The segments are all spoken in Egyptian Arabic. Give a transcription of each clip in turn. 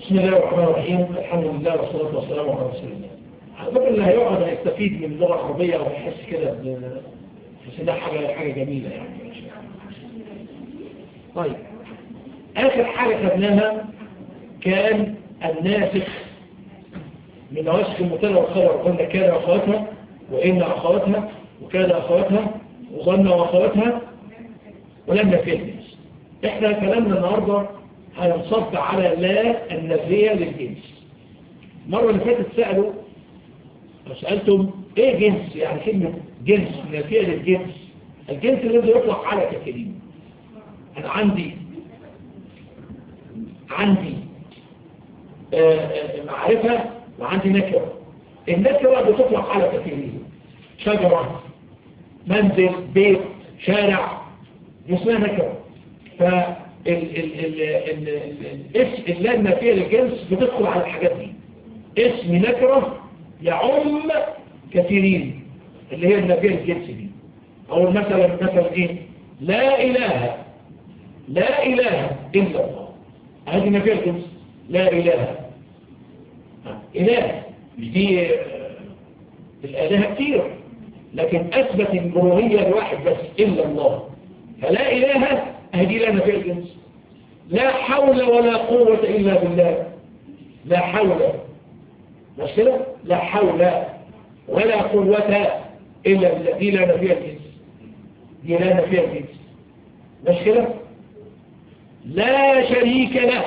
بسم الله الرحمن الرحيم الحمد لله والصلاة والسلام على رسول الله على فكرة اللي هيقعد هيستفيد من اللغة العربية ويحس كده ب- بس ده حاجة حاجة جميلة يعني طيب آخر حاجة خدناها كان الناسخ من نواسخ المثال والخبر قلنا كان أخواتها وإن أخواتها وكان أخواتها وظن أخواتها ولم نفهم إحنا كلامنا النهاردة هينصب على لا النفية للجنس مرة اللي فاتت سألوا سألتم إيه جنس يعني كلمة جنس نفية للجنس الجنس الذي يطلق على كثيرين أنا عندي عندي آه، آه، معرفة وعندي نكرة النكرة بتطلق على كثيرين شجرة منزل بيت شارع دي اسمها نكرة فالاسم اللي النافية للجنس بتدخل على الحاجات دي اسم نكرة يعم كثيرين اللي هي النافية للجنس دي أو مثلا مثلا إيه لا إله لا إله إلا الله هذه نافية الجنس لا إله إله مش دي آه، الآلهة كتير لكن أثبت الألوهية لواحد بس إلا الله فلا إله هذه لا نفي الجنس لا حول ولا قوة إلا بالله لا حول مش كده لا حول ولا قوة إلا بالله دي لا نفي الجنس دي لا نفي الجنس مش كده لا شريك له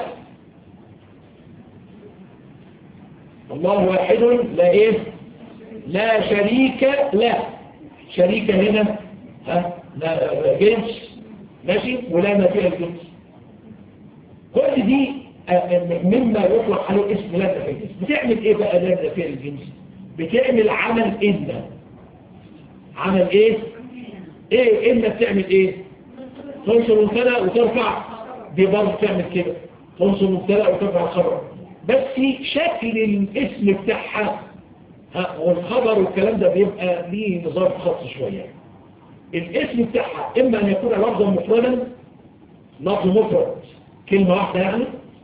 الله واحد لا ايه لا شريك له شريك هنا ها لا جنس ماشي ولا نفي الجنس كل دي آه، مما يطلق عليه اسم لا نفي الجنس بتعمل ايه بقى لا نفي الجنس بتعمل عمل ان عمل ايه ايه ان بتعمل ايه تنصر مبتدا وترفع دي برضه بتعمل كده تنصر مبتدا وترفع الخبر بس شكل الاسم بتاعها ها والخبر والكلام ده بيبقى ليه نظام خاص شويه الاسم بتاعها اما ان يكون لفظا مفردا لفظ مفرد كلمه واحده يعني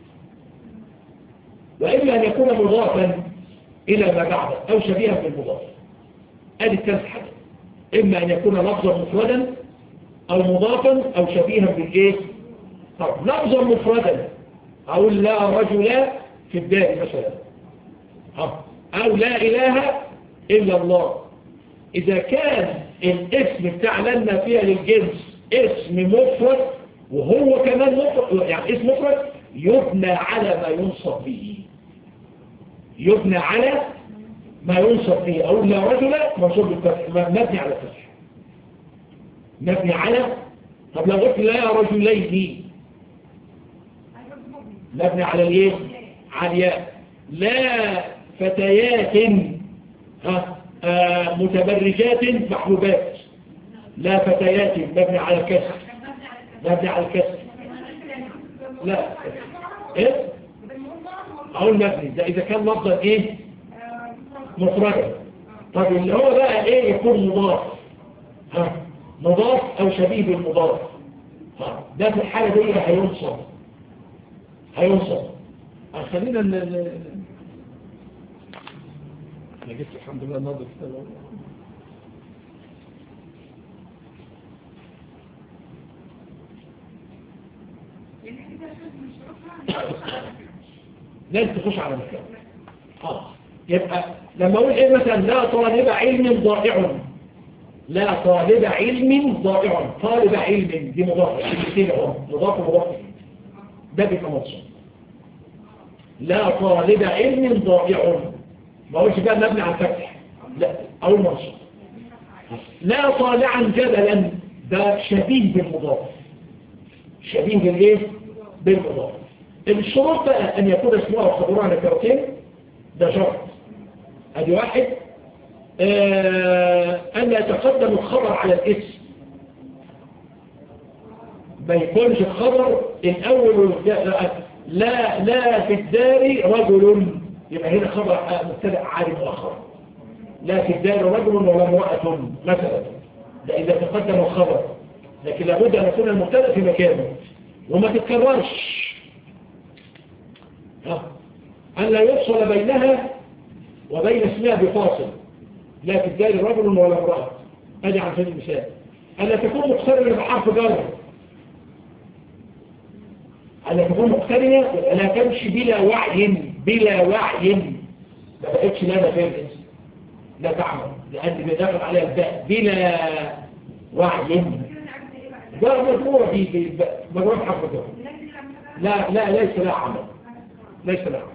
واما ان يكون مضافا الى ما بعده او شبيها بالمضاف ادي الثلاث حاجات اما ان يكون لفظا مفردا او مضافا او شبيها بالايه طب لفظا مفردا اقول لا رجل في الدار مثلا ها. او لا اله الا الله اذا كان الاسم بتاع لنا فيها للجنس اسم مفرد وهو كمان مفرد يعني اسم مفرد يبنى على ما ينصب به يبنى على ما ينصب به اقول لا رجل منصوب بالفتح مبني على الفتح مبني على طب لو قلت لا رجلين مبني على الايه على الياء لا فتيات ها آه متبرجات محبوبات لا فتيات مبني على الكسر مبني على الكسر لا ايه اقول مبني ده اذا كان لفظا ايه مفردا طب اللي هو بقى ايه يكون مضاف ها مضاف او شبيه بالمضاف ها ده في الحالة دي هينصب هينصب خلينا ال ال- انا جبت الحمد لله نظر لازم تخش على مكان اه يبقى لما اقول ايه مثلا لا طالب علم ضائع لا طالب علم ضائع طالب علم دي مضاف كلمتين اهو مضاف ومضاف ده بيبقى منصوب لا طالب علم ضائع ما هوش بقى مبني على الفتح لا او المنصوب لا طالعا جبلا ده شبيه بالمضاف شبيه بالايه بالمضاف الشروط بقى ان يكون اسمها وخبرها نكرتين ده شرط ادي واحد آه ان يتقدم الخبر على الاسم ما يكونش الخبر الاول والجاء لا لا في الدار رجل يبقى هنا خبر مبتدا عارف اخر لا في الدار رجل ولا امراه مثلا ده اذا تقدم الخبر لكن لابد ان يكون المبتدا في مكانه وما تتكررش ها أن لا يفصل بينها وبين اسمها بفاصل لا في الدار رجل ولا امرأة هذه عن سبيل المثال أن لا تكون مقترنة بحرف جر أن لا تكون مقترنة لا تمشي بلا وعي بلا وعي ما بقتش لا نفاذ لا تعمل لأن بيدخل عليها الباء بلا وعي ده مجموعة دي مجموعة حرف جر لا لا ليس لا عمل ليس لا عمل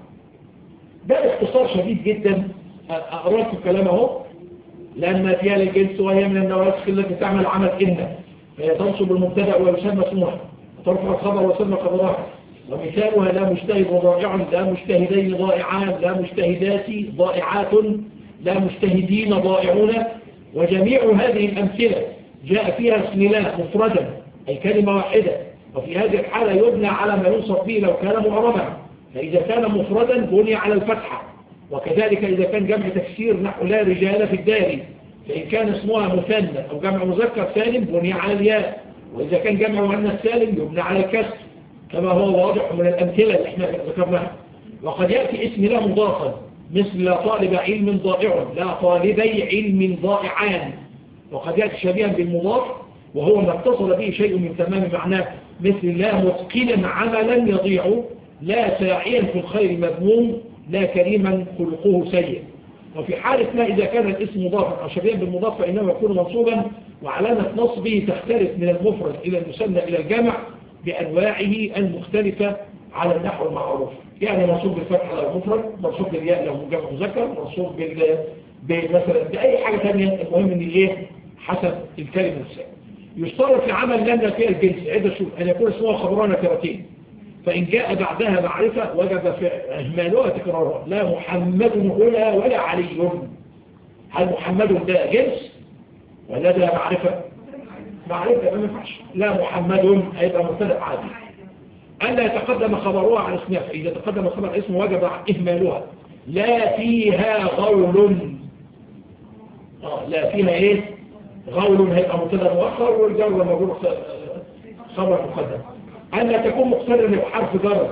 ده اختصار شديد جدا أقرأت الكلام اهو لأن فيها للجنس وهي من النواسخ التي تعمل عمل إن فهي تنصب المبتدا ويسمى اسمها وترفع الخبر ويسمى خبرها ومثالها لا مجتهد وضائع لا مجتهدين ضائعان لا مجتهدات ضائعات لا مجتهدين ضائعون وجميع هذه الأمثلة جاء فيها اسم الله مفردا أي كلمة واحدة وفي هذه الحالة يبنى على ما ينصب به لو كان معربا فإذا كان مفردا بني على الفتحة وكذلك إذا كان جمع تكسير نحو لا رجال في الدار فإن كان اسمها مثنى أو جمع مذكر سالم بني على الياء وإذا كان جمع مؤنث سالم يبنى على الكسر كما هو واضح من الأمثلة اللي احنا ذكرناها وقد يأتي اسم لا مضافا مثل لا طالب علم ضائع لا طالبي علم ضائعان وقد يأتي شبيها بالمضاف وهو ما اتصل به شيء من تمام معناه مثل لا متقنا عملا يضيع لا ساعيا في الخير مذموم لا كريما خلقه سيء وفي حالة ما إذا كان الاسم مضافا أو شبيها بالمضاف فإنه يكون منصوبا وعلامة نصبه تختلف من المفرد إلى المثنى إلى الجمع بأنواعه المختلفة على النحو المعروف يعني منصوب بالفتح لو مفرد منصوب بالياء لو جمع مذكر منصوب بال مثلا بأي حاجة ثانية المهم ان ايه حسب الكلمة نفسها يشترط في عمل لنا فيها الجنس عدة شروط أن يكون اسمها خبران كرتين فإن جاء بعدها معرفة وجب في إهمالها تكرارها لا محمد هنا ولا علي هل محمد ده جنس ولا ده معرفة معرفة ما ينفعش لا محمد هيبقى مبتدا عادي ألا يتقدم خبرها عن اسمها فإذا تقدم خبر اسم وجب إهمالها لا فيها غول آه لا فيها إيه غول هيبقى مبتدا مؤخر والجر والمجرور خبر مقدم ألا تكون مقترنة بحرف جر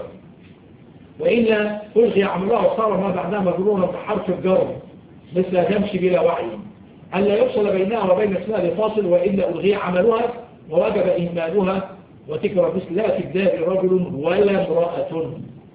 وإلا ألغي عملها وصار ما بعدها مجرورا بحرف الجر مثل تمشي بلا وعي ألا يفصل بينها وبين اسمها بفاصل وإلا ألغي عملها ووجب إهمالها وتكرر مثل لا في الدار رجل ولا امرأة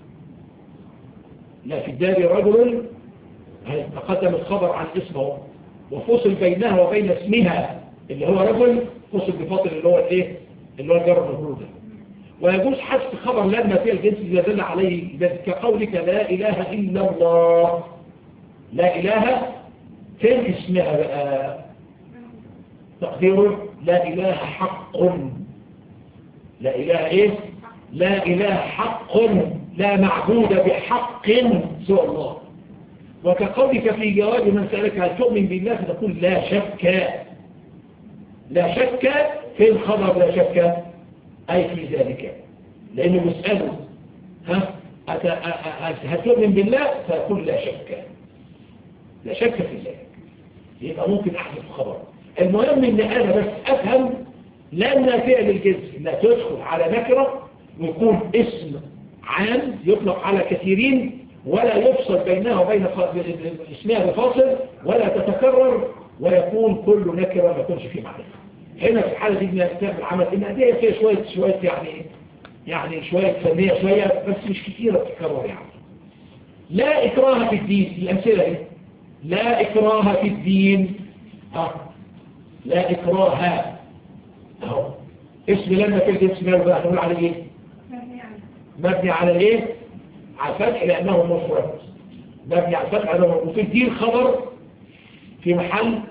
لا في الدار رجل تقدم الخبر عن اسمه وفصل بينها وبين اسمها اللي هو رجل فصل بفاصل اللي هو الايه اللي هو الجر المفروض ويجوز حذف خبر لما فيه الجنس إذا دل عليه كقولك لا إله إلا الله لا إله فين اسمها بقى تقديره لا إله حق لا إله إيه لا إله حق لا معبود بحق سوى الله وكقولك في جواب من سألك هل تؤمن بالله فتقول لا شك لا شك في الخبر لا شك أي في ذلك لأنه يسأله ها هل تؤمن بالله فيقول لا شك لا شك في ذلك يبقى ممكن أحدث خبر المهم ان انا بس افهم لان فعل الجنس لا تدخل على نكرة ويكون اسم عام يطلق على كثيرين ولا يفصل بينها وبين اسمها بفاصل ولا تتكرر ويكون كل نكرة ما يكونش فيه معرفة هنا في الحالة دي بنستعمل العمل ان دي فيها شوية شوية يعني يعني شوية فنية شوية بس مش كثيرة تتكرر يعني لا إكراه في الدين الأمثلة دي لا إكراه في الدين ها لا إكراه أهو اسم لما في الجنس ما يبقى نقول على إيه مبني على إيه على الفتح لأنه مفرد مبني على الفتح لأنه وفي الدين خبر في محل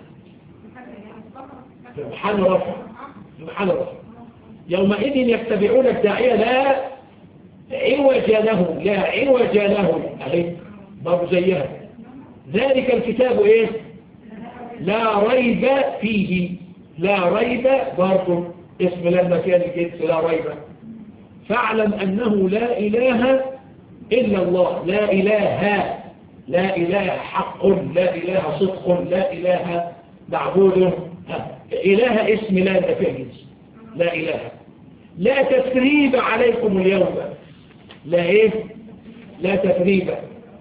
في محل رفع في محل رفع يومئذ يتبعون الداعية لا عوج له لا عوج له أهي برضه زيها ذلك الكتاب ايه لا ريب فيه لا ريب برضو اسم لما كان الجنس لا ريب فاعلم أنه لا إله إلا الله لا إله لا إله حق لا إله صدق لا إله معبود إله اسم لا في الجنس لا إله لا تسريب عليكم اليوم لا إيه لا تسريب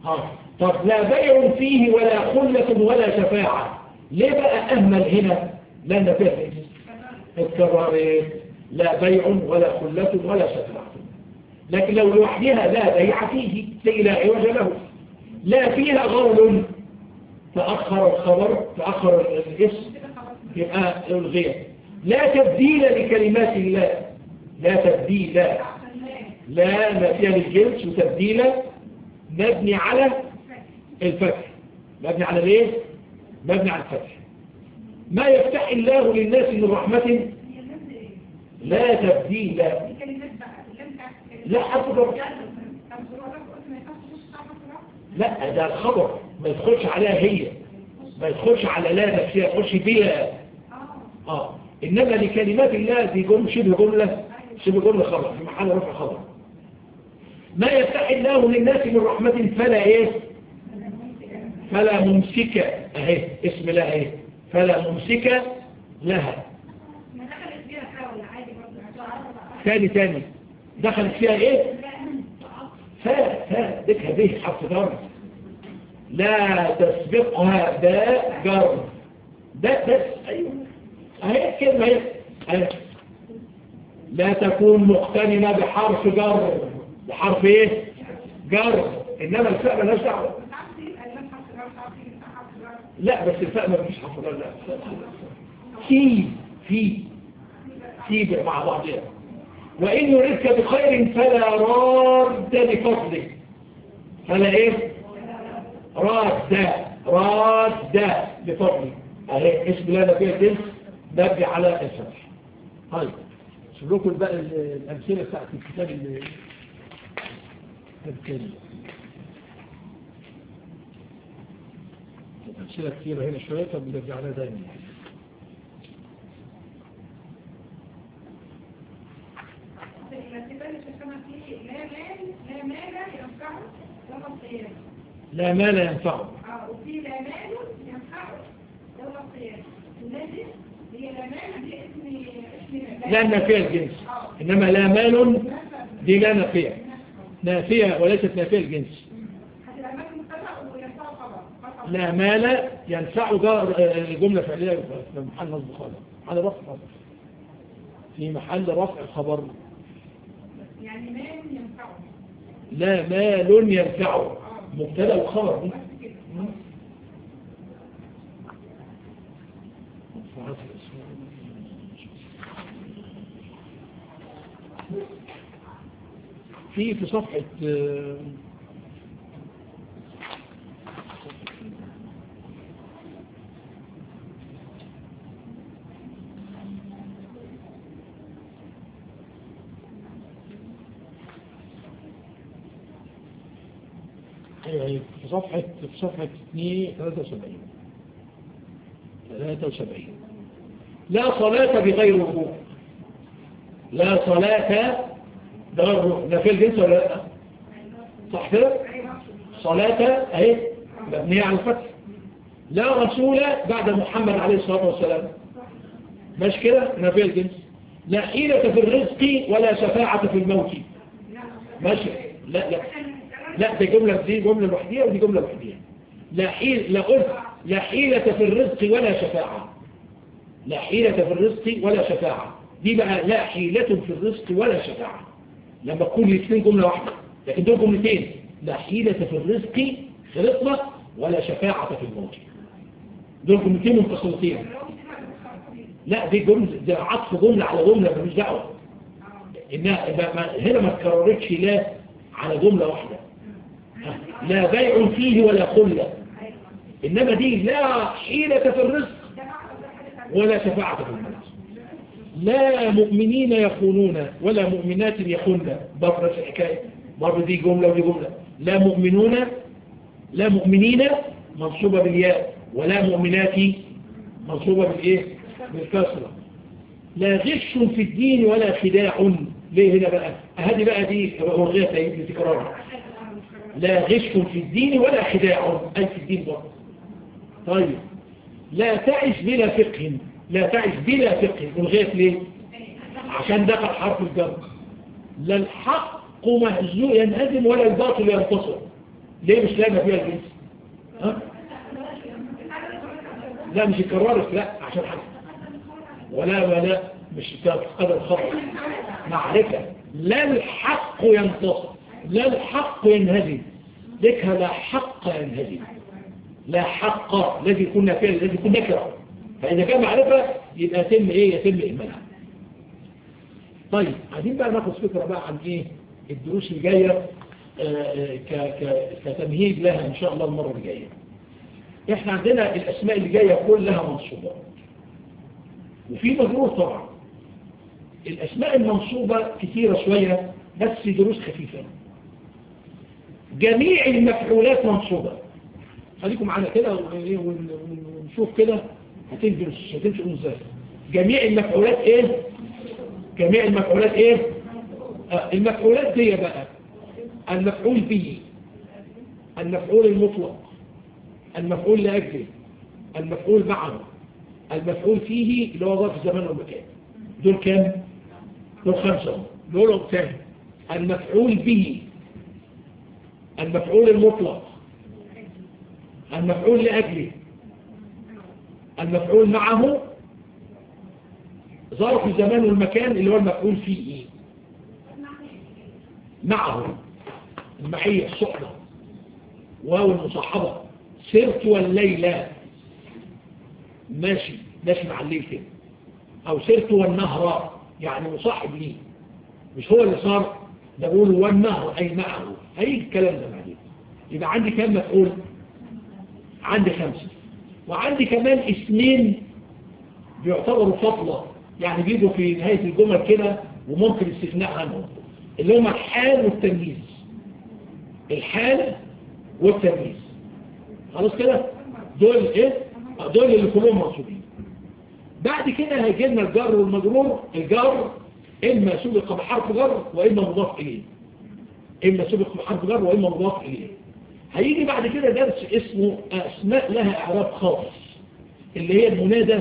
ها طب لا بيع فيه ولا خلة ولا شفاعة ليه بقى أهمل هنا لأن فيها الكرارين لا بيع ولا خلة ولا شفاعة لكن لو لوحدها لا بيع فيه لكي لا عوج له لا فيها غول تأخر الخبر تأخر الاسم يبقى الغير لا تبديل لكلمات الله لا تبديل لا نافية للجنس وتبديل مبني على الفتح مبني على الايه مبني على الفتح ما يفتح الله للناس من رحمة لا تبديل لا حرف جر لا ده الخبر ما يدخلش عليها هي ما يدخلش على لا نفسها يدخلش بيها اه انما لكلمات الله دي جمله شبه جمله شبه جمله خبر في محل رفع خبر ما يفتح الله للناس من رحمة فلا ايه فلا ممسكة اهي اسم لها ايه فلا ممسكة لها ثاني ثاني دخلت فيها ايه فا فا ذكها به حرف جر لا تسبقها باء جر ده بس ايوه اهي كلمه اهي اهي لا تكون مقترنه بحرف جر بحرف ايه جر انما الفاء مالهاش دعوه لا بس الفاء ما فيش حرف جر لا في في في مع بعضها وإن يردك بخير فلا راد لفضله فلا إيه راد راد لفضله أهي اسم الله فيها جنس نبي على الفتح طيب شوف لكم بقى الأمثلة بتاعت الكتاب الكتاب أمثلة كثيرة هنا شوية فبنرجع لها دايما لا مال ينفعه اه وفي لا مال ينفعه يوم القيامة الذي هي لا مال دي اسم اسم لا نافية الجنس إنما لا مال دي لا نافية نافية وليست نافية الجنس هتبقى مال مبتدا وينفعه خبر لا مال ينفع جملة فعلية في محل نصب خالص محل رفع خبر في محل رفع خبر يعني مال ينفعه لا مال ينفعه مبتدا وخبر دي في في صفحة في صفحة في صفحة 2 73 73 لا صلاة بغير وضوء لا صلاة بغير وضوء ده في الجنس ولا لا صح كده صلاة اهي مبنية على الفتح لا رسول بعد محمد عليه الصلاة والسلام مش كده نفي الجنس لا حيلة في الرزق ولا شفاعة في الموت ماشي لا لا لا دي جملة دي جملة لوحدية ودي جملة لوحدية لا حيل لا قلت لا حيلة في الرزق ولا شفاعة لا حيلة في الرزق ولا شفاعة دي بقى لا حيلة في الرزق ولا شفاعة لما تكون الاثنين جملة واحدة لكن دول جملتين لا حيلة في الرزق خلطة ولا شفاعة في الموت دول جملتين منفصلتين لا دي جملة دي عطف جملة على جملة مش دعوة إنها هنا ما تكررتش لا على جملة واحدة لا بيع فيه ولا خلة إنما دي لا حيلة في الرزق ولا شفاعة في الموت لا مؤمنين يخونون ولا مؤمنات يخون برضه نفس الحكاية برضه دي جملة ودي جملة لا مؤمنون لا مؤمنين منصوبة بالياء ولا مؤمنات منصوبة بالإيه بالكسرة لا غش في الدين ولا خداع ليه هنا بقى هذه بقى دي رغية لتكرارها لا غش في الدين ولا خداع أي في الدين برضه طيب لا تعش بلا فقه لا تعش بلا فقه رغية ليه عشان دخل حرف الجر لا الحق مهزوء ينهزم ولا الباطل ينتصر ليه مش لاقي فيها الجنس ها لا مش اتكررت لا عشان حاجة ولا ولا مش قدر خطأ معرفة لا الحق ينتصر لا الحق ينهزم ذكر لا حق ينهزم لا حق الذي كنا فيه الذي كنا نكره فإذا كان معرفة يبقى يتم إيه يتم إيمانها طيب عايزين بقى ناخد فكرة بقى عن إيه الدروس الجاية آه، ك ك كتمهيد لها إن شاء الله المرة الجاية إحنا عندنا الأسماء اللي جاية كلها منصوبة وفي مجرور طبعا الأسماء المنصوبة كثيرة شوية بس دروس خفيفة جميع المفعولات منصوبة خليكم معانا كده ون- ون- ونشوف كده هتنزل هتنزل ازاي جميع المفعولات ايه جميع المفعولات ايه آه المفعولات دي بقى المفعول به المفعول المطلق المفعول لأجله المفعول معه المفعول فيه اللي هو ظرف الزمان والمكان دول كام دول خمسة دول تاني المفعول به المفعول المطلق المفعول لأجله المفعول معه ظرف الزمان والمكان اللي هو المفعول فيه معه المعية الصحبة واو المصاحبة سرت والليلة ماشي ماشي مع الليل كده أو سرت والنهر يعني مصاحب ليه مش هو اللي صار ده بقول والنهر أي معه أي الكلام ده بعدين يبقى عندي كام مفعول عندي خمسة وعندي كمان اسمين بيعتبروا فضلة يعني بيجوا في نهاية الجمل كده وممكن استثناء عنهم اللي هما الحال والتمييز الحال والتمييز خلاص كده دول ايه دول اللي كلهم منصوبين بعد كده هيجي لنا الجر والمجرور الجر اما سبق بحرف جر واما مضاف اليه اما سبق بحرف جر واما مضاف اليه هيجي بعد كده درس اسمه اسماء لها اعراب خاص اللي هي المنادى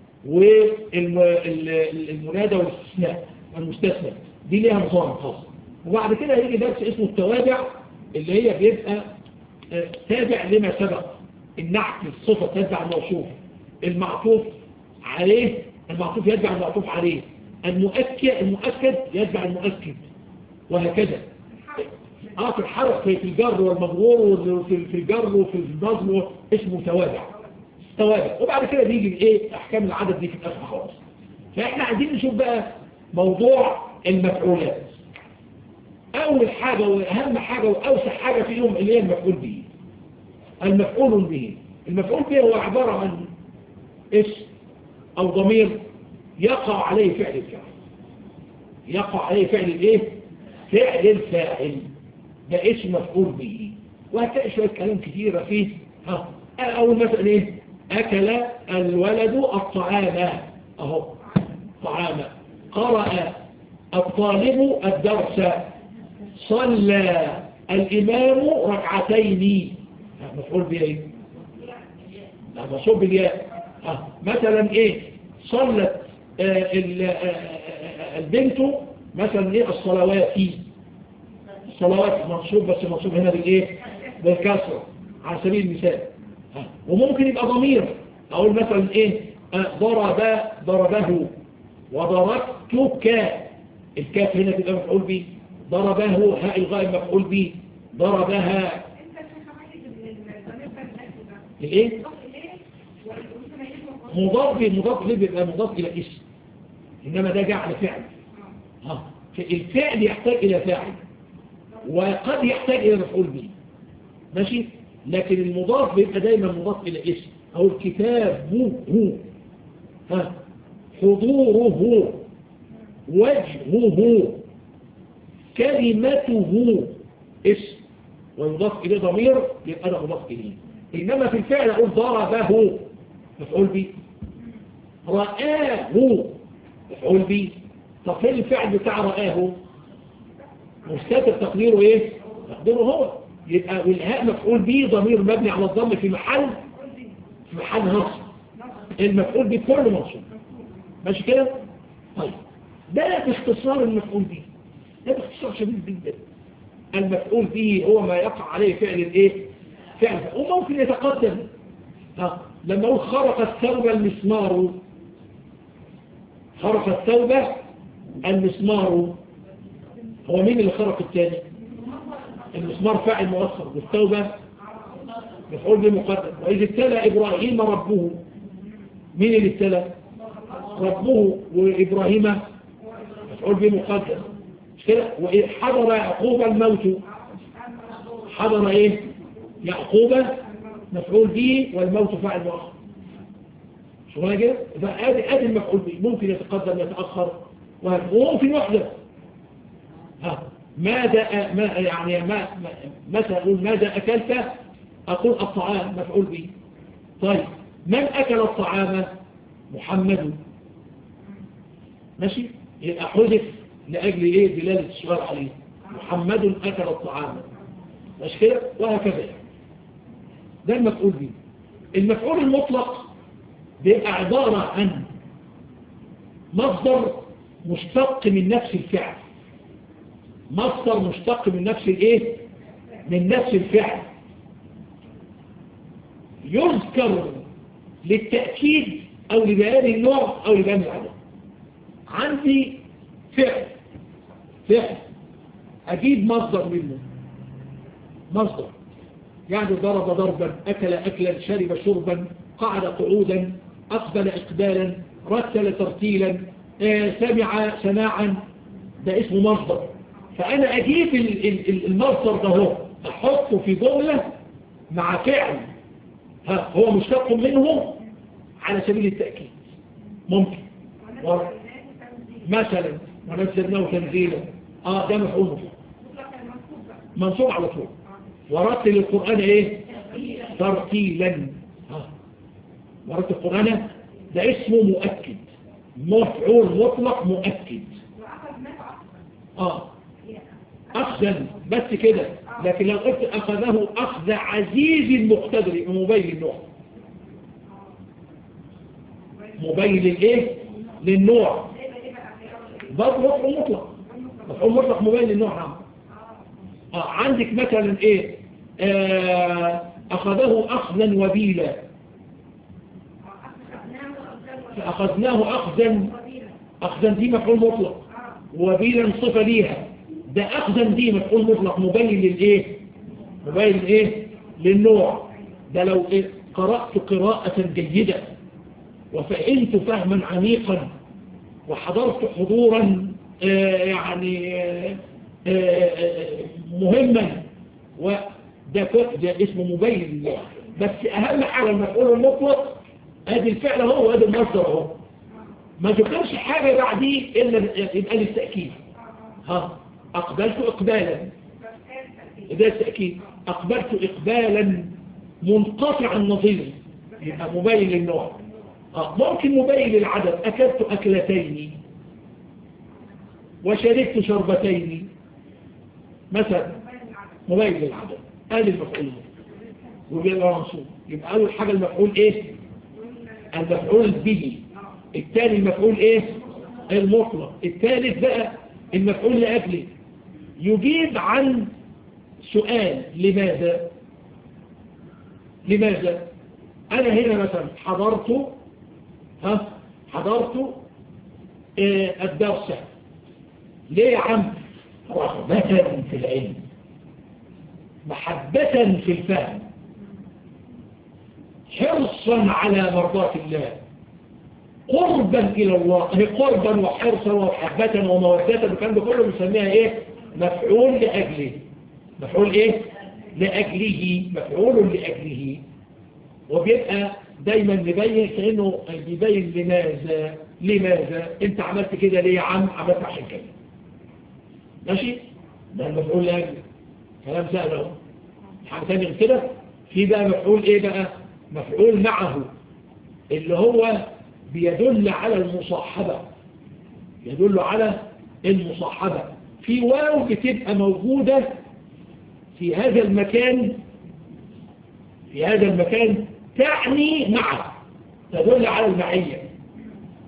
والمنادى والاستثناء والمستثنى دي ليها نظام خاص وبعد كده هيجي درس اسمه التوابع اللي هي بيبقى آه، تابع لما سبق النعت الصفة تتبع الموصوف المعطوف عليه المعطوف يتبع المعطوف عليه المؤكد المؤكد يتبع المؤكد وهكذا اه في الحرف في الجر والمجرور وفي في الجر وفي النظم اسمه توابع توابع وبعد كده بيجي الايه احكام العدد دي في الاخر خالص فاحنا عايزين نشوف بقى موضوع المفعولات اول حاجه واهم حاجه واوسع حاجه فيهم اللي هي المفعول به المفعول به المفعول به هو عباره عن اسم او ضمير يقع عليه فعل الفاعل يقع عليه فعل الايه فعل الفاعل ده اسم مفعول به وهتلاقي شويه كلام كتيره فيه ها اول مثلا ايه اكل الولد الطعام اهو طعام قرأ الطالب الدرس صلى الإمام ركعتين ها، مفعول به ايه لا مصوب بالياء ها، مثلا ايه صلت آه، ال- آه، آه، البنت مثلا ايه الصلوات الصلوات منصوب بس منصوب هنا بالايه بالكسر على سبيل المثال ها. وممكن يبقى ضمير اقول مثلا ايه آه، ضرب ضربه وضربتك الكاف هنا تبقى مفعول به ضربه هاء الغائب مفعول به ضربها انت شايف عايز الضمير ده الاكل ده الايه مضاف اليه والاسم يجي مضاف مضاف ليه بيبقى مضاف الى اسم انما ده جعل فعل ها الفعل يحتاج الى فاعل وقد يحتاج الى مفعول به ماشي لكن المضاف بيبقى دايما مضاف الى اسم او الكتاب هو ها حضوره وجهه كلمته اسم ويضاف اليه ضمير يبقى ده مضاف اليه انما في الفعل اقول ضربه مفعول به رآه مفعول به طب فين الفعل بتاع رآه مستتر تقديره ايه تقديره هو يبقى والهاء مفعول به ضمير مبني على الضم في محل في محل نصب المفعول به كله منصوب ماشي كده طيب ده باختصار المفعول به ده باختصار شديد جدا المفعول به هو ما يقع عليه فعل الايه فعل وممكن يتقدم ها لما اقول خرق الثوب المسمار خرق الثوب المسمار هو مين اللي خرق الثاني المسمار فاعل مؤخر والتوبة مفعول به مقدم وإذ ابتلى إبراهيم ربه مين اللي ابتلى ربه وإبراهيم مفعول به مقدم مش كده وإذ حضر يعقوب الموت حضر إيه يعقوب مفعول به والموت فاعل مؤخر شو كده فادي ادي المفعول به ممكن يتقدم يتاخر وممكن يحدث ها ماذا ما يعني ما متى اقول ماذا اكلت اقول الطعام مفعول به طيب من اكل الطعام محمد ماشي يبقى حذف لاجل ايه دلاله السؤال عليه محمد اكل الطعام مش كده وهكذا ده المفعول به المفعول المطلق بيبقى عبارة عن مصدر مشتق من نفس الفعل مصدر مشتق من نفس الايه من نفس الفعل يذكر للتأكيد او لبيان النوع او لبيان العدد عندي فعل فعل اجيب مصدر منه مصدر يعني ضرب ضربا اكل اكلا شرب شربا قعد قعودا أقبل إقبالا رتل ترتيلا سمع سماعا ده اسمه مصدر فأنا أجيب المصدر ده هو أحطه في جملة مع فعل ها هو مشتق منه على سبيل التأكيد ممكن مثلا ونزلناه تنزيلا اه ده مفعول منصوب على طول ورتل القرآن ايه ترتيلا مرات القرآن ده اسمه مؤكد مفعول مطلق مؤكد اه أخذا بس كده لكن لو قلت أخذه أخذ عزيز مقتدر مبين للنوع مبين للإيه للنوع برضه مفعول مطلق مفعول مطلق مبين للنوع نعم آه عندك مثلا إيه آه أخذه أخذا وبيلا فأخذناه أخذا أخذا دي مفعول مطلق وبيلا صفة ليها ده أخذا دي مفعول مطلق مبين للإيه مبين للإيه للنوع ده لو إيه؟ قرأت قراءة جيدة وفهمت فهما عميقا وحضرت حضورا آه يعني آه آه مهما وده ده اسمه مبين للنوع بس أهم حاجة المفعول المطلق ادي الفعل هو وادي المصدر هو ما ذكرش حاجة بعديه إلا يبقى للتأكيد ها أقبلت إقبالا ده التأكيد أقبلت إقبالا منقطع النظير يبقى مبين للنوع آه. ممكن مبين للعدد أكلت أكلتين وشربت شربتين مثلا مبين للعدد هذه المفعول وبيبقى منصوب يبقى أول حاجة المفعول إيه المفعول به الثاني المفعول ايه المطلق الثالث بقى المفعول لأجله يجيب عن سؤال لماذا لماذا انا هنا مثلا حضرت ها حضرت إيه الدرس ليه يا عم رغبة في العلم محبة في الفهم حرصا على مرضات الله قربا إلى الله هي قربا وحرصا ومحبة ومودة وكان ده كله بنسميها إيه مفعول لأجله مفعول إيه لأجله مفعول لأجله وبيبقى دايما نبين كأنه بيبين لماذا لماذا انت عملت كده ليه يا عم عملت عشان كده ماشي ده المفعول لأجله كلام سهل اهو حاجة تانية غير كده في بقى مفعول ايه بقى مفعول معه اللي هو بيدل على المصاحبة يدل على المصاحبة في واو بتبقى موجودة في هذا المكان في هذا المكان تعني معه تدل على المعية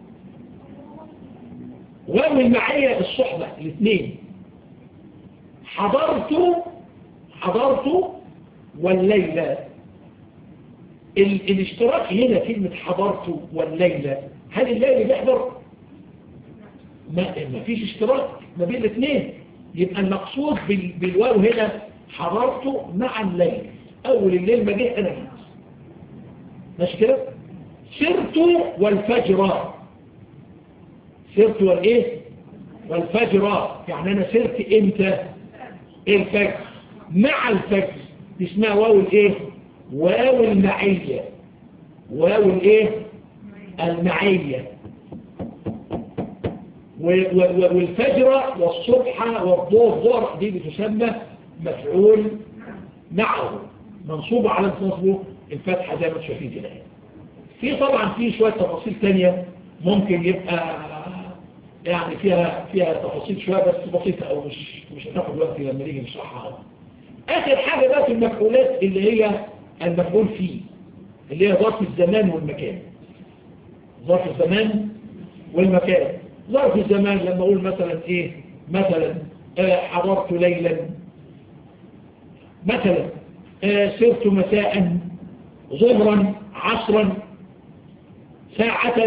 واو المعية الصحبة الاثنين حضرت حضرت والليلة ال الاشتراك هنا كلمة حضرت والليلة هل الليل بيحضر ما, ما فيش اشتراك ما بين الاثنين يبقى المقصود بال بالواو هنا حضرت مع الليل اول الليل ما جه انا جيت ماشي كده سرت والفجر سرت والايه والفجر يعني انا سرت امتى الفجر مع الفجر دي اسمها واو الايه واو المعية واو الايه المعية والفجر والصبح والظهر دي بتسمى مفعول معه منصوب على نصبه الفتحة زي ما انتم شايفين كده في طبعا في شوية تفاصيل تانية ممكن يبقى يعني فيها فيها تفاصيل شوية بس بسيطة او مش مش هتاخد وقت لما نيجي نشرحها اخر حاجة بقى في المفعولات اللي هي المفعول فيه اللي هي ظرف الزمان والمكان ظرف الزمان والمكان ظرف الزمان لما اقول مثلا ايه مثلا آه حضرت ليلا مثلا آه سرت مساء ظهرا عصرا ساعة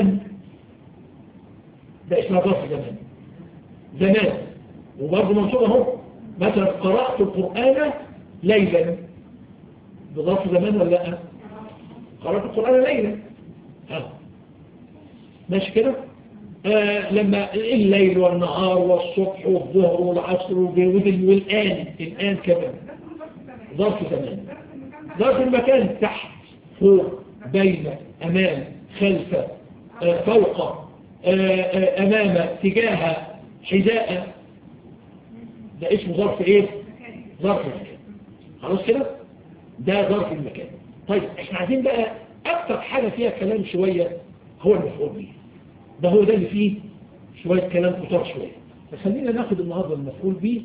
ده اسمها ظرف زمان زمان وبرضه منصوب اهو مثلا قرأت القرآن ليلا بظرف زمان ولا لا قرأت القرآن ليلا ها ماشي كده آه لما الليل والنهار والصبح والظهر والعصر والآن الآن كمان ظرف زمان ظرف المكان تحت فوق بين أمام خلف آه فوق آه أمام تجاه حذاء ده اسمه ظرف ايه ظرف المكان خلاص كده ده ظرف المكان طيب احنا عايزين بقى اكتر حاجة فيها كلام شوية هو المفعول به ده هو ده اللي فيه شوية كلام كتار شوية فخلينا ناخد النهاردة المفعول به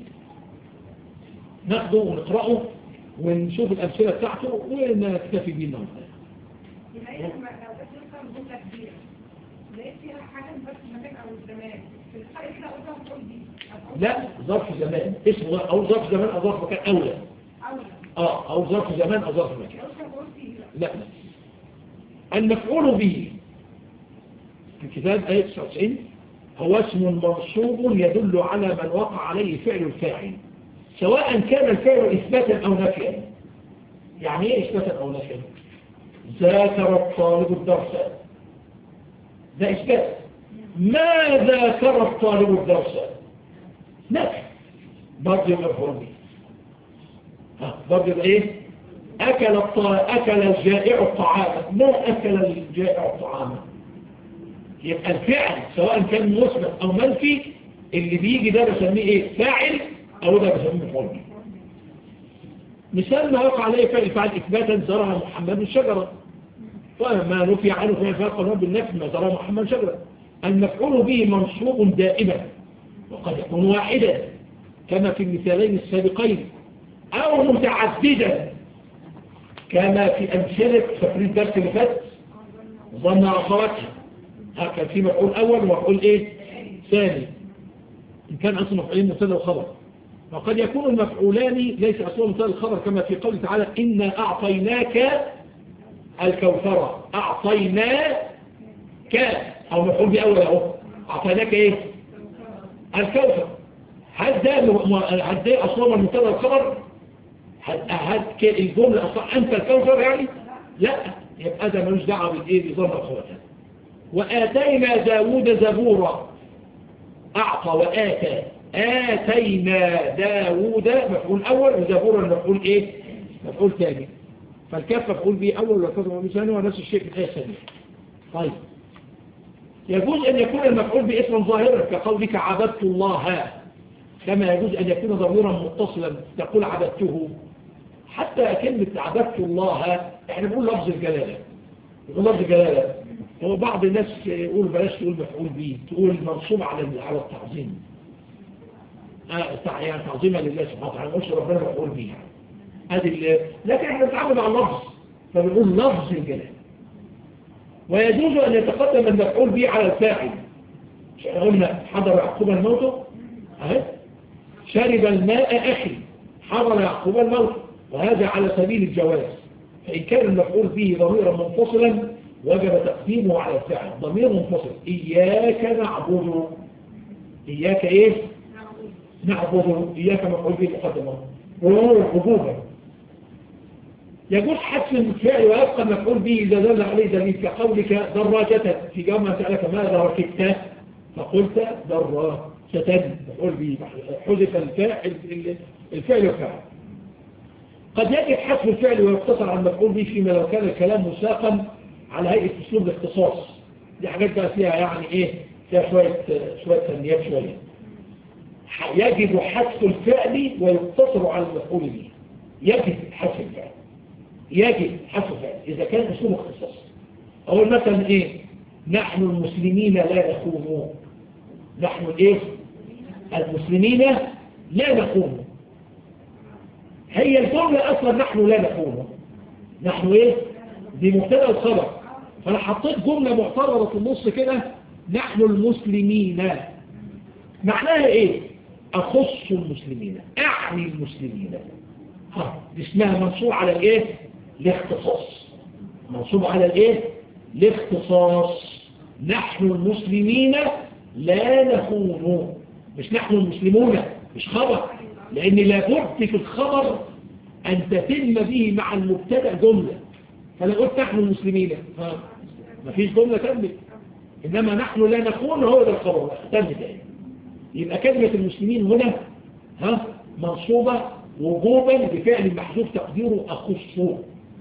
ناخده ونقرأه ونشوف الأمثلة بتاعته ونكتفي بيه النهاردة يبقى إيه لما لو بتفهم جملة كبيرة لقيت فيها حاجة بس المكان أو الزمان في الحقيقة كده أقول لها قول دي لا ظرف زمان اسمه أو ظرف زمان أو ظرف مكان أولى أولى اه أو ظرف زمان أو ظرف مكان لو كان قلت لا لا المفعول به في كتاب آية 99 هو اسم منصوب يدل على من وقع عليه فعل الفاعل سواء كان الفعل إثباتا أو نفيا يعني إيه إثباتا أو نفيا ذاكر الطالب الدرس ده إثبات ما ذاكر الطالب الدرس نفي برضه يبقى مفعول به ها برضه يبقى إيه أكل الطالب أكل الجائع الطعام ما أكل الجائع الطعام يبقى الفعل سواء كان مثبت أو منفي اللي بيجي ده بسميه إيه فاعل أو ده بسميه مفعول به مثال ما وقع عليه فعل فعل إثباتا زرع محمد الشجرة وما نفي عنه فعل فعل قرار بالنفي ما زرع محمد شجرة المفعول به منصوب دائما وقد يكون واحدا كما في المثالين السابقين أو متعددا كما في أمثلة فاكرين الدرس اللي فات ظن أخواتها كان في مفعول أول ومفعول إيه ثاني إن كان أصل مفعولين مبتدا وخبر وقد يكون المفعولان ليس أصلا مبتدا الخبر كما في قوله تعالى إنا أعطيناك الكوثر أعطيناك أو مفعول بأول أهو أعطيناك إيه الكوثر هل ده هل ده أصلا مبتدا الخبر هل الجملة أصلا أنت الكوثر يعني لا يبقى ده ملوش دعوه بالإيه بظن أخواتها وآتينا داود زبورا أعطى وآتى آتينا داود مفعول أول وزبورا مفعول إيه مفعول ثاني فالكاف مفعول به أول والكاف مفعول ثاني ونفس الشيء في الآية الثانية طيب يجوز أن يكون المفعول باسم ظاهرا كقولك عبدت الله كما يجوز أن يكون ضميرا متصلا تقول عبدته حتى كلمة عبدت الله احنا بنقول لفظ الجلالة يقول لفظ الجلالة هو بعض الناس يقول بلاش تقول مفعول به تقول منصوب على على التعظيم آه يعني تعظيما لله سبحانه وتعالى مش ربنا مفعول به هذه لكن احنا بنتعامل مع اللفظ فبنقول لفظ الجلالة ويجوز أن يتقدم المفعول به على الفاعل قلنا حضر يعقوب الموت اهي شرب الماء أخي حضر يعقوب الموت وهذا على سبيل الجواز فإن كان المفعول به ضميرا منفصلا وجب تقديمه على الفعل ضمير منفصل إياك نعبد إياك إيه نعبد إياك مفعول به مقدمة وهو وجوبا يقول حذف الفعل ويبقى المفعول به إذا دل عليه دليل كقولك دراجة في جواب ما سألك ماذا ركبت فقلت دراجة مفعول به حذف الفاعل الفعل والفعل قد يجب حذف الفعل ويقتصر على المفعول به فيما لو كان الكلام مساقا على هيئة اسلوب الاختصاص دي حاجات بقى فيها يعني ايه فيها شوية شوية تنميات شوية يجب حذف الفعل ويقتصر على المفعول به يجب حذف الفعل يجب حذف الفعل إذا كان اسلوب اختصاص أقول مثلا ايه نحن المسلمين لا نخون نحن ايه المسلمين لا نخون هي الجملة أصلا نحن لا نخون نحن ايه دي مبتدا الخبر فانا حطيت جملة معترضة في النص كده نحن المسلمين معناها ايه اخص المسلمين اعني المسلمين ها دي اسمها منصوب على الايه الاختصاص منصوب على الايه الاختصاص نحن المسلمين لا نخون مش نحن المسلمون مش خبر لان لابد في الخبر ان تتم به مع المبتدا جمله فانا قلت نحن المسلمين ها مفيش جمله تمت انما نحن لا نخون هو ده الخبر تم تاني يبقى كلمه المسلمين هنا ها منصوبه وجوبا بفعل محذوف تقديره اخصه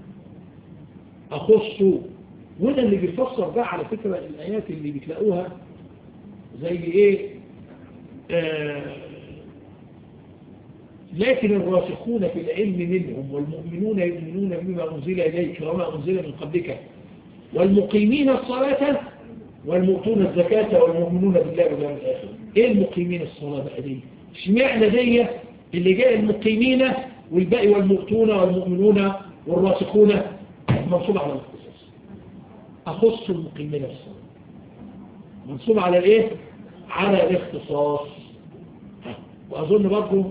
اخصه وده اللي بيفسر بقى على فكره الايات اللي بتلاقوها زي ايه آه لكن الراسخون في العلم منهم والمؤمنون يؤمنون بما أنزل إليك وما أنزل من قبلك والمقيمين الصلاة والمؤتون الزكاة والمؤمنون بالله واليوم الآخر إيه المقيمين الصلاة بقى دي؟ اشمعنى دي اللي جاء المقيمين والباقي والمؤتون والمؤمنون والراسخون منصوب على الاختصاص أخص المقيمين الصلاة منصوب على الإيه؟ على الاختصاص وأظن برضه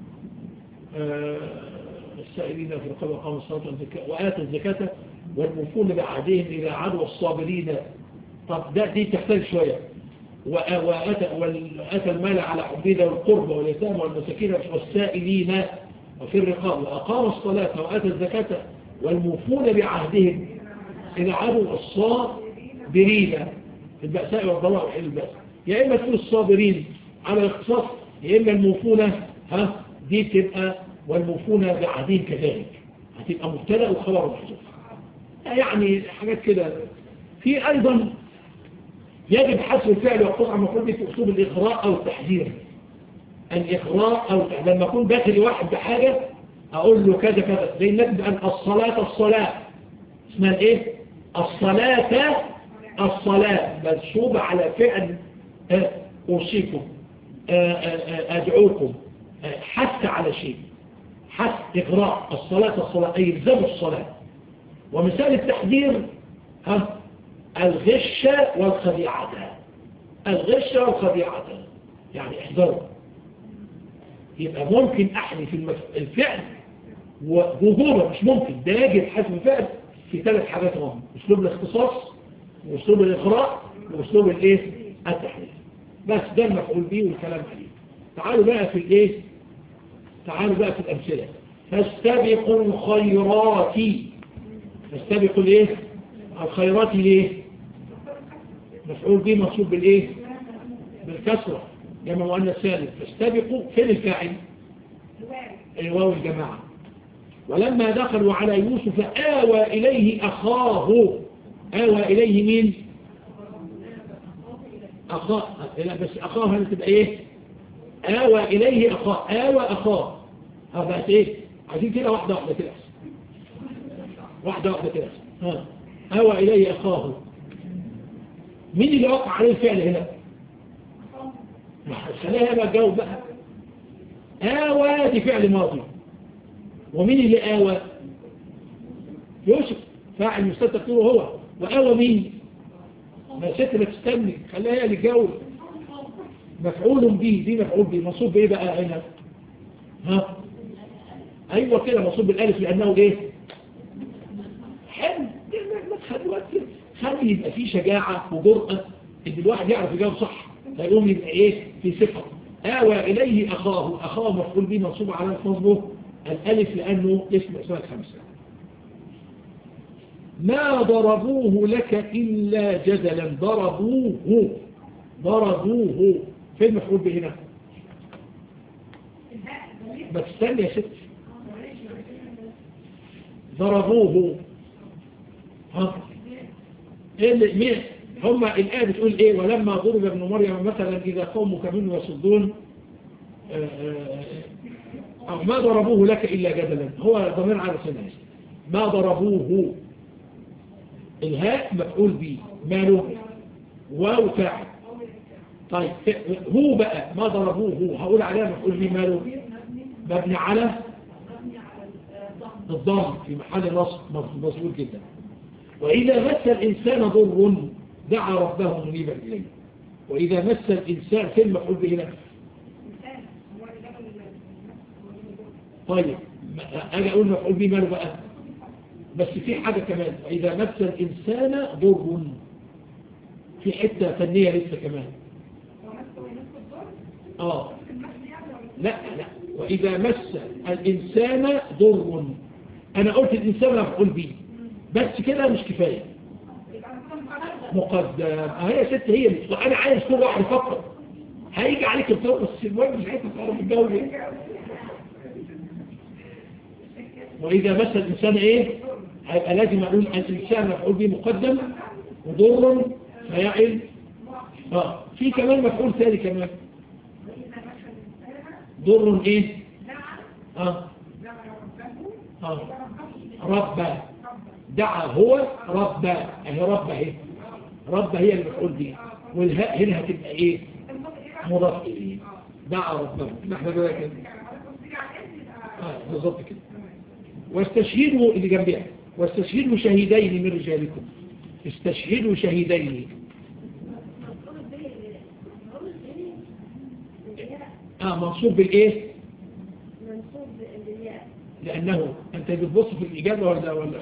السائلين في الرقاب وقام الصلاة والزكاة وآت الزكاة والمفون بعهدهم إلى عدو الصابرين طب ده دي تحتاج شوية وآت, وآت المال على حبيده والقرب واليتامى والمساكين والسائلين وفي الرقاب وأقام الصلاة وآت الزكاة والموفون بعهدهم إلى عدو الصابرين في البأساء والضراء وحين البأس يا إما تكون الصابرين على الاختصاص يا إما الموفون ها دي تبقى والموفون بعهدهم كذلك هتبقى مبتدا وخبر محذوف يعني حاجات كده في ايضا يجب حذف الفعل والقطع المفروض في اسلوب الاغراء او التحذير الاغراء او لما اكون داخل واحد بحاجه اقول له كذا كذا زي النبي ان الصلاه الصلاه اسمها ايه الصلاه الصلاه منصوبه على فعل اوصيكم ادعوكم حث على شيء حث إغراء الصلاة الصلاة أي الزم الصلاة ومثال التحذير ها الغش والخديعة الغش والخديعة يعني احذروا يبقى ممكن أحذف المف... الفعل وجذوره مش ممكن ده يجب حذف الفعل في ثلاث حاجات هم اسلوب الاختصاص واسلوب الإغراء واسلوب الايه التحذير بس ده المفعول به والكلام عليه تعالوا بقى في الايه تعالوا بقى في الامثله فاستبقوا الخيرات فاستبقوا الايه الخيرات ليه مفعول به منصوب بالايه بالكسره جمع مؤنث سالم فاستبقوا فين الفاعل الواو الجماعه ولما دخلوا على يوسف آوى إليه أخاه آوى إليه مين أخاه لا بس أخاه هنا تبقى إيه آوى إليه أخاه آوى أخاه ها بقت إيه عايزين كده واحدة واحدة كده واحدة واحدة كده ها آوى إليه أخاه مين اللي وقع عليه الفعل هنا خليها بقى الجواب بقى آوى دي فعل ماضي ومين اللي آوى يوسف فاعل مستتر طوله هو وآوى مين ما ست ما تستني خليها هي اللي تجاوب مفعول به دي مفعول به منصوب بايه بقى هنا ها ايوه كده منصوب بالالف لانه ايه حلو ما تخلي وقت خلي يبقى فيه شجاعة وجرأة ان الواحد يعرف يجاوب صح فيقوم يبقى ايه في ثقة آوى إليه أخاه أخاه مفعول به منصوب على نصبه الألف لأنه اسم أسماء الخمسة ما ضربوه لك إلا جدلا ضربوه ضربوه فين مفعول به هنا ما تستنى يا ست ضربوه ها ايه اللي مين هم الآية بتقول ايه ولما ضرب ابن مريم مثلا إذا قومك منه يصدون آه، آه، أو ما ضربوه لك إلا جدلا هو ضمير على سنة ما ضربوه الهاء مفعول به ماله واو فاعل طيب هو بقى ما ضربوه هقول عليها مفعول به ماله مبني على الضم في محل نصب مظبوط جدا وإذا مس الإنسان ضر دعا ربه منيبا إليه وإذا مس الإنسان في المفعول به هنا طيب أجي أقول مفعول به ماله بقى بس في حاجة كمان وإذا مس الإنسان ضر في حتة فنية لسه كمان آه لا لا وإذا مس الإنسان ضر أنا قلت الإنسان مفعول به بس كده مش كفاية مقدم هي يا ست هي مش أنا عايز كل واحد يفكر هيجي عليك الضوء بس المهم مش عايز تعرف الجو وإذا مس الإنسان إيه هيبقى لازم أقول الإنسان مفعول به مقدم وضر فيعل آه في كمان مفعول ثاني كمان ضر إيه آه آه رب دعا هو رب اهي رب اهي رب هي اللي بتقول دي والهاء هنا هتبقى ايه مضاف اليه دعا ربه نحن بقى كده اه بالظبط كده واستشهدوا اللي جنبها واستشهدوا شهيدين من رجالكم استشهدوا شهيدين اه منصوب بالايه منصوب بالياء لانه انت بتبص في الاجابه ولا ولا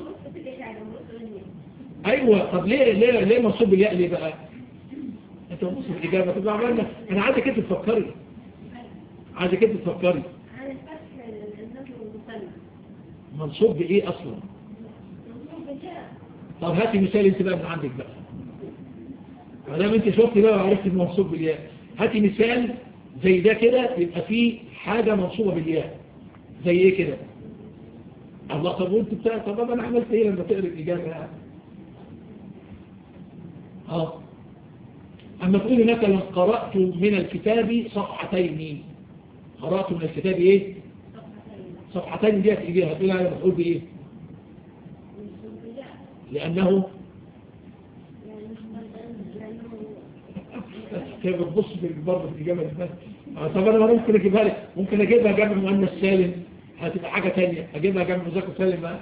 ايوه طب ليه ليه ليه منصوب بالياء ليه بقى انت بتبص في الاجابه طب عملنا انا عايزك انت تفكري عايزك انت تفكري على الفتح النصر المثنى منصوب بايه اصلا منصوب بالياء طب هاتي مثال انت بقى من عندك بقى ما دام انت شفت بقى وعرفت انه منصوب بالياء هاتي مثال زي ده كده يبقى فيه حاجه منصوبه بالياء زي ايه كده الله طب وانت بتاع طب انا عملت ايه لما تقرا الاجابه اه اما تقولي مثلا قرات من الكتاب صفحتين قرات من الكتاب ايه صفحتين دي هتيجي هتقول انا بقول بايه منصوب بالياء لانه يعني مش مثلا لأنه كيف بتبص في برضه في الإجابة اللي فاتت. آه، طب أنا ممكن أجيبها لك ممكن أجيبها جنب مؤنث سالم هتبقى حاجة تانية أجيبها جنب مذاكر سالم بقى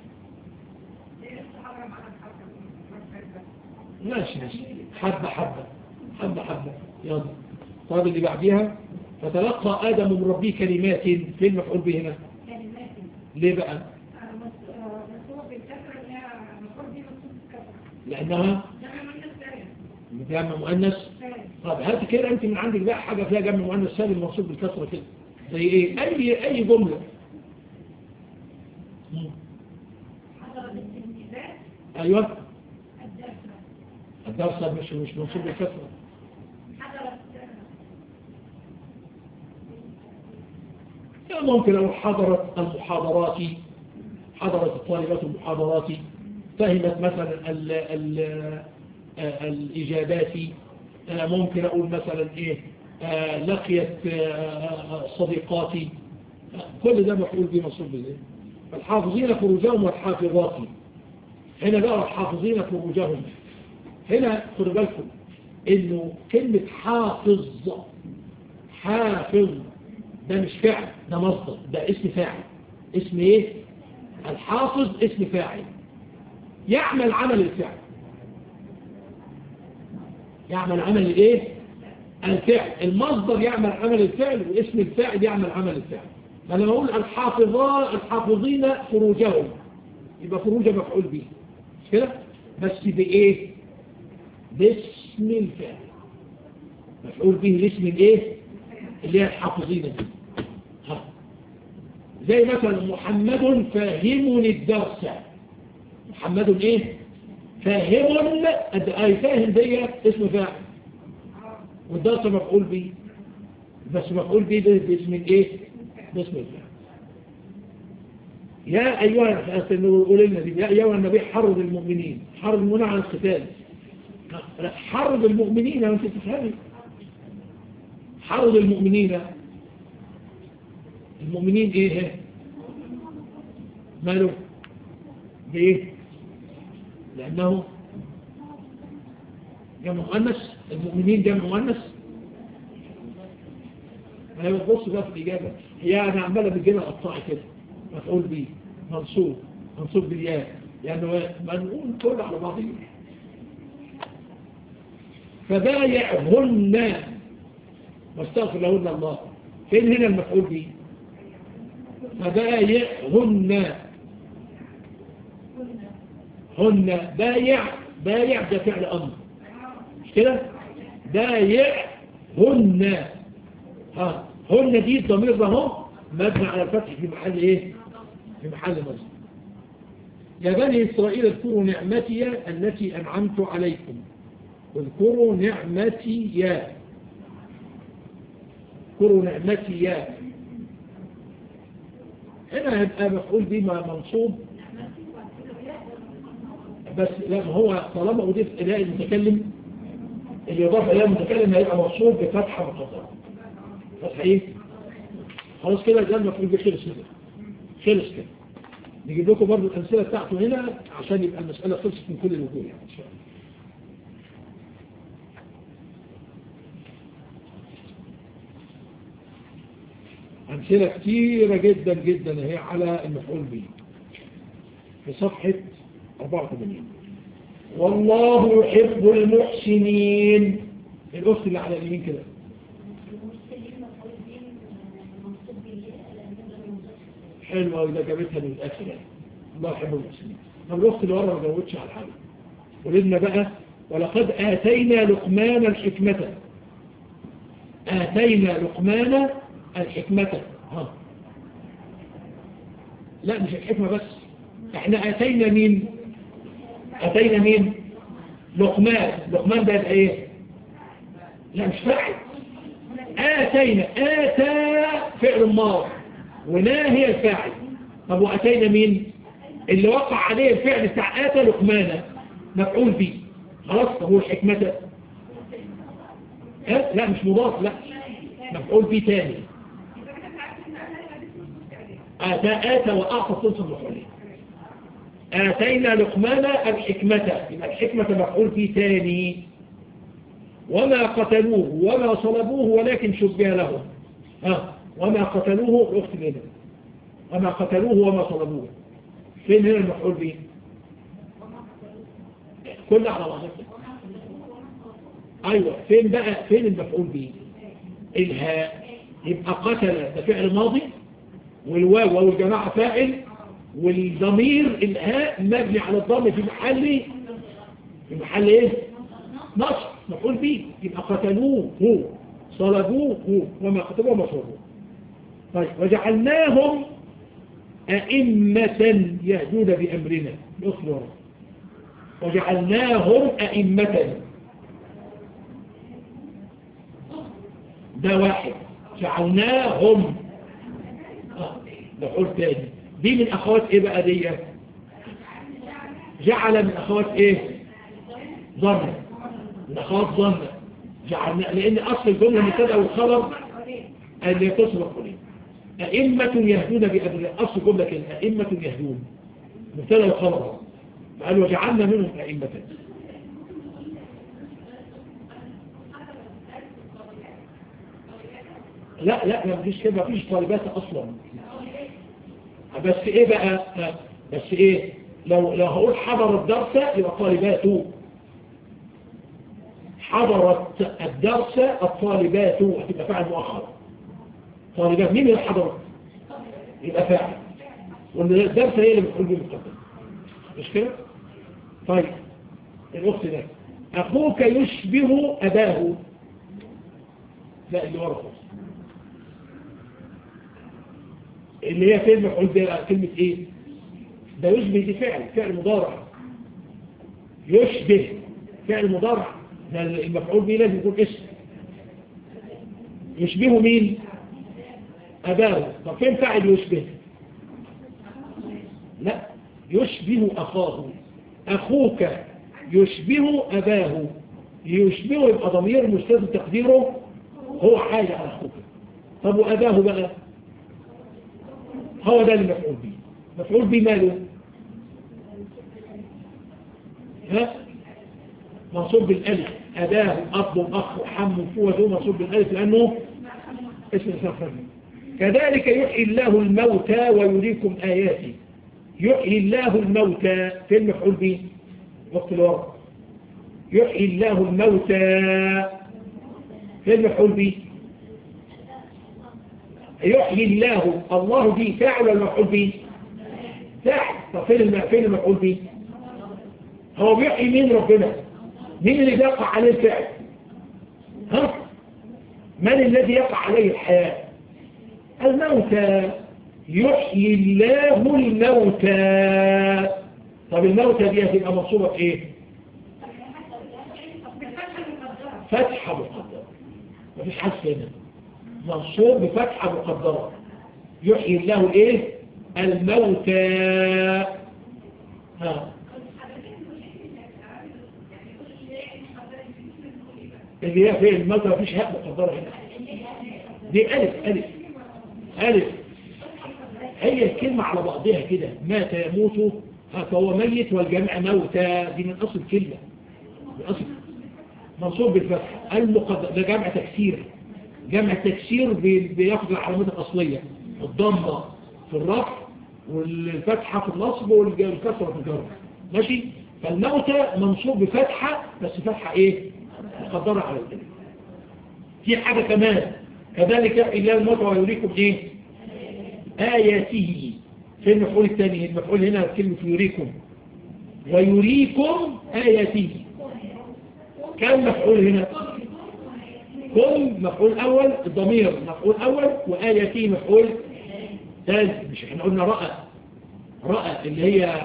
ماشي ماشي حبة حبة حبة حبة يلا طب اللي بعديها فتلقى آدم من ربه كلمات فين المفعول به هنا كلمات ليه بقى منصوب بالكسرة اللي هي مفروض دي منصوب بالكسرة لأنها ده من السالم جمع مؤنث سالم طب هات كده انت من عندك بقى حاجة فيها جمع مؤنث سالم منصوب بالكسرة كده زي ايه اي اي جملة مم. حضرت الانتباه ايوه الدرس الدرس مش مش منصوب بالكسرة حضرت يعني ممكن لو حضرت المحاضرات حضرت الطالبات المحاضرات فهمت مثلا ال ال آه، الإجابات آه، ممكن أقول مثلا إيه آه، لقيت آه، صديقاتي آه، كل ده مفعول به منصوب بالإيه الحافظين فروجهم والحافظات هنا بقى الحافظين فروجهم هنا خدوا بالكم إنه كلمة حافظ حافظ ده مش فعل ده مصدر ده اسم فاعل اسم ايه الحافظ اسم فاعل يعمل عمل الفعل يعمل عمل الايه الفعل المصدر يعمل عمل الفعل واسم الفاعل يعمل عمل الفعل فلما اقول الحافظان الحافظين فروجهم يبقى فروج مفعول به مش كده بس بايه باسم الفعل مفعول به الاسم الايه اللي هي الحافظين دي ها. زي مثلا محمد فاهمني الدرس محمد ايه فاهم اي فاهم دي اسم فاعل والدرس مفعول به بس مفعول به باسم الايه باسم الفعل يا ايها قول لنا دي يا ايها النبي حرض المؤمنين حرض المؤمنين على القتال حرض المؤمنين انت تفهمي حرض المؤمنين المؤمنين ايه ماله بايه لانه جمع مؤنث المؤمنين جمع مؤنث ما هي بتبص بقى في الاجابه هي انا عماله بتجينا قطاع كده مفعول به منصوب منصوب بالياء يعني منقول كله على بعضه فبايعهن واستغفر لهن الله فين هنا المفعول به فبايعهن هن بايع بايع ده فعل امر مش كده بايعهن ها هن دي الضمير ده اهو مبني على الفتح في محل ايه في محل مصر يا بني اسرائيل اذكروا نعمتي التي انعمت عليكم اذكروا نعمتي يا اذكروا نعمتي يا هنا هيبقى مفعول به منصوب بس لا هو طالما أضيف إلى المتكلم اللي يضاف إلى المتكلم هيبقى منصوب بفتحة مقدرة فتحة إيه؟ خلاص كده ده المفعول به خلص كده خلص كده نجيب لكم برضه الأمثلة بتاعته هنا عشان يبقى المسألة خلصت من كل الوجوه يعني إن شاء الله أمثلة كثيرة جدا جدا هي على المفعول به في صفحة 84 والله يحب المحسنين الأخت اللي على اليمين كده حلوة وإذا جابتها من الآخر يعني الله يحب المحسنين طب الأخت اللي ورا ما جاوبتش على حاجة ولدنا بقى ولقد آتينا لقمان الحكمة آتينا لقمان الحكمة ها لا مش الحكمة بس احنا اتينا مين اتينا مين لقمان لقمان ده ايه لا مش فاعل اتينا اتى فعل ماض ولا هي الفاعل طب واتينا مين اللي وقع عليه الفعل بتاع اتى لقمان مفعول به خلاص طب هو الحكمة اه؟ لا مش مضاف لا مفعول به تاني آتى آتى وأعطى تنصب مفعولين آتينا لقمان الحكمة يبقى الحكمة مفعول فيه تاني وما قتلوه وما صلبوه ولكن شبه لهم ها وما قتلوه الأخت منه وما قتلوه وما صلبوه فين هنا المفعول به كل على بعض أيوة فين بقى فين المفعول به الهاء يبقى قتل ده فعل ماضي والواو والجماعة فاعل والضمير الهاء مبني على الضم في محل في محل ايه نصر مفعول به يبقى قتلوه هو صلبوه هو وما قتلوه وما صلبوه طيب وجعلناهم أئمة يهدون بأمرنا يصلوا وجعلناهم أئمة ده واحد جعلناهم نقول تاني دي من أخوات إيه بقى دي جعل من أخوات إيه ظن من أخوات ظن جعلنا لأن أصل الجملة مبتدا والخبر اللي تصبح قليل أئمة يهدون بأمر أصل الجملة كده أئمة يهدون مبتدا وخبر قال وجعلنا منهم أئمة لا لا ما فيش كده ما فيش طالبات أصلا بس ايه بقى بس ايه لو لو هقول حضر الدرس يبقى طالباته حضرت الدرس الطالبات هتبقى فاعل مؤخر طالبات مين اللي حضرت يبقى فاعل والدرس هي اللي بتقول به مقدم مش كده طيب الاخت ده اخوك يشبه اباه لا اللي ورا خالص اللي هي كلمة مفعول بها كلمة ايه ده يشبه دي فعل فعل مضارع يشبه فعل مضارع ده المفعول به لازم يكون اسم يشبه مين أباه طب فين فاعل يشبه لا يشبه أخاه أخوك يشبه أباه يشبه يبقى ضمير مستلزم تقديره هو حاجة على أخوك طب وأباه بقى هو ده المفعول به مفعول به ماله ها منصوب بالالف اباه اب اخ حم فوه ذو منصوب بالالف لانه اسم سفر كذلك يحيي الله الموتى ويريكم اياته يحيي الله الموتى في المفعول به وقت الورق يحيي الله الموتى في المفعول به يحيي الله الله دي فاعل ولا مفعول به فاعل طب فين فين المفعول به هو بيحيي مين ربنا مين اللي يقع عليه الفعل ها من الذي يقع عليه الحياة الموتى يحيي الله الموتى طب الموتى دي هتبقى منصوبة في ايه فتحة مقدرة مفيش حس هنا منصوب بفتحة مقدرة يحيي الله الايه الموتى ها اللي هي فين الموتى مفيش هاء مقدرة هنا دي ألف ألف ألف هي الكلمة على بعضها كده مات يموت فهو ميت والجمع موتى دي من أصل كلمة من أصل منصوب بالفتح المقدر ده جمع تكسير جمع تكسير بياخد العلامات الأصلية الضمة في الرفع والفتحة في النصب والكسرة في الجر ماشي فالموتى منصوب بفتحة بس فتحة ايه مقدرة على الكلمة في حاجة كمان كذلك إلا الموتى ويريكم ايه آياته في المفعول الثاني المفعول هنا كلمة يريكم ويريكم آياته كم مفعول هنا كم مفعول أول الضمير مفعول أول وآياته مفعول ثالث مش احنا قلنا رأى رأى اللي هي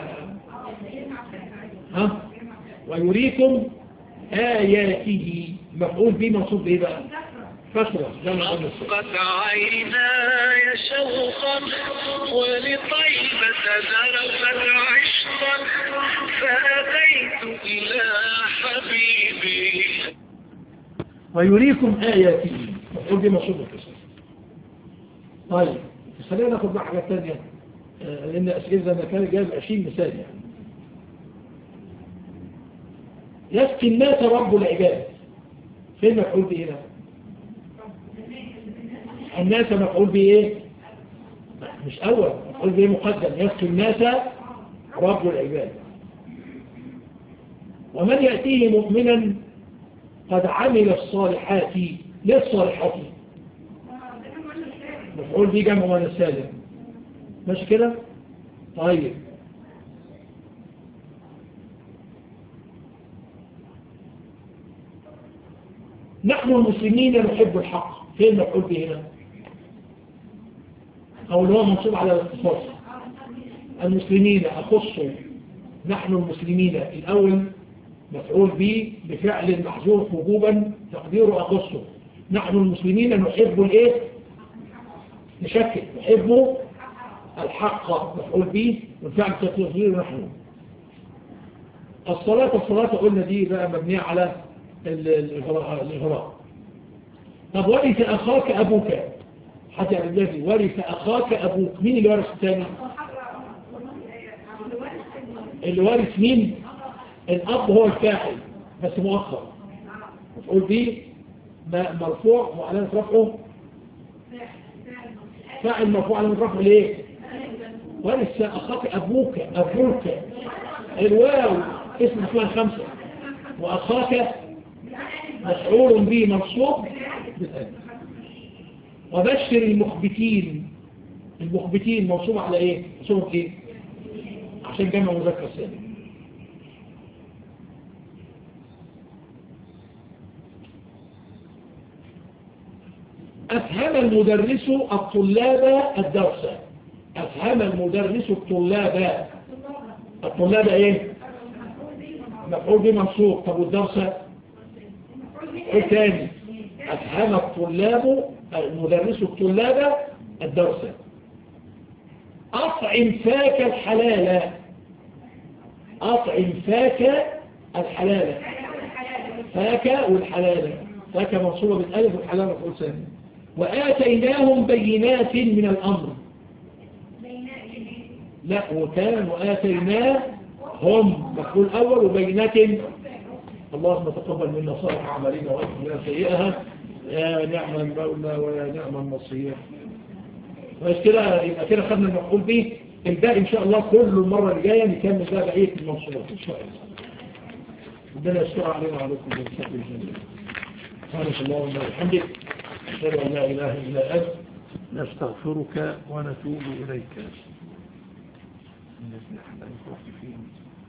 ها ويريكم آياته مفعول به منصوب بإيه بقى كسرة زي ما قلنا قد عيناي شوقا ولطيبة ذرفت عشقا فأتيت إلى حبيبي ويريكم آياته مفعول به منصوب بالكسرة طيب خلينا ناخد بقى حاجات تانية آه، لأن أسئلة زي ما كان جايب 20 مثال يعني يسقي الناس رب العباد فين مفعول به هنا الناس مفعول به ايه مش اول مفعول به مقدم يسقي الناس رب العباد ومن يأتيه مؤمنا قد عمل الصالحات ليه الصالحات مفعول به جمع من السالم ماشي كده طيب نحن المسلمين نحب الحق فين مفعول به هنا او اللي هو منصوب على الاختصاص المسلمين اخصوا نحن المسلمين الاول مفعول به بفعل محذوف وجوبا تقديره اخصه نحن المسلمين نحب الايه نشكل نحب الحق مفعول به والفعل تقديره نحن الصلاة الصلاة قلنا دي بقى مبنية على الإغراء طب ورث أخاك أبوك حتى الذي ورث أخاك أبوك مين اللي ورث الثاني اللي ورث مين الأب هو الفاعل بس مؤخر تقول دي مرفوع وعلامة رفعه فاعل مرفوع علامة رفعه ليه ورث أخاك أبوك أبوك الواو اسم اسمها خمسة وأخاك مفعول به منصوب بالألف وبشر المخبتين المخبتين منصوب على ايه منصوب ايه عشان جمع مذكر سالم أفهم المدرس الطلاب الدرس أفهم المدرس الطلاب الطلاب ايه مفعول به منصوب طب والدرس ايه تاني أفهم الطلاب المدرس الطلاب الدرس أطعم فاك الحلال أطعم فاك الحلال فاك والحلال فاك منصوبة بالألف والحلال مفعول ثاني وآتيناهم بينات من الأمر لا وكان وآتيناهم مفعول أول وبينات اللهم تقبل منا صالح أعمالنا وأكبر لنا سيئها يا نعم المولى ويا نعم النصير بس كده يبقى كده خدنا المفعول به الباقي ان شاء الله كل المره الجايه نكمل بقى بقيه المنصوبات ان شاء الله ربنا يستر علينا وعليكم بالخير الجميل سبحانك اللهم وبحمدك اشهد ان لا اله الا انت نستغفرك ونتوب اليك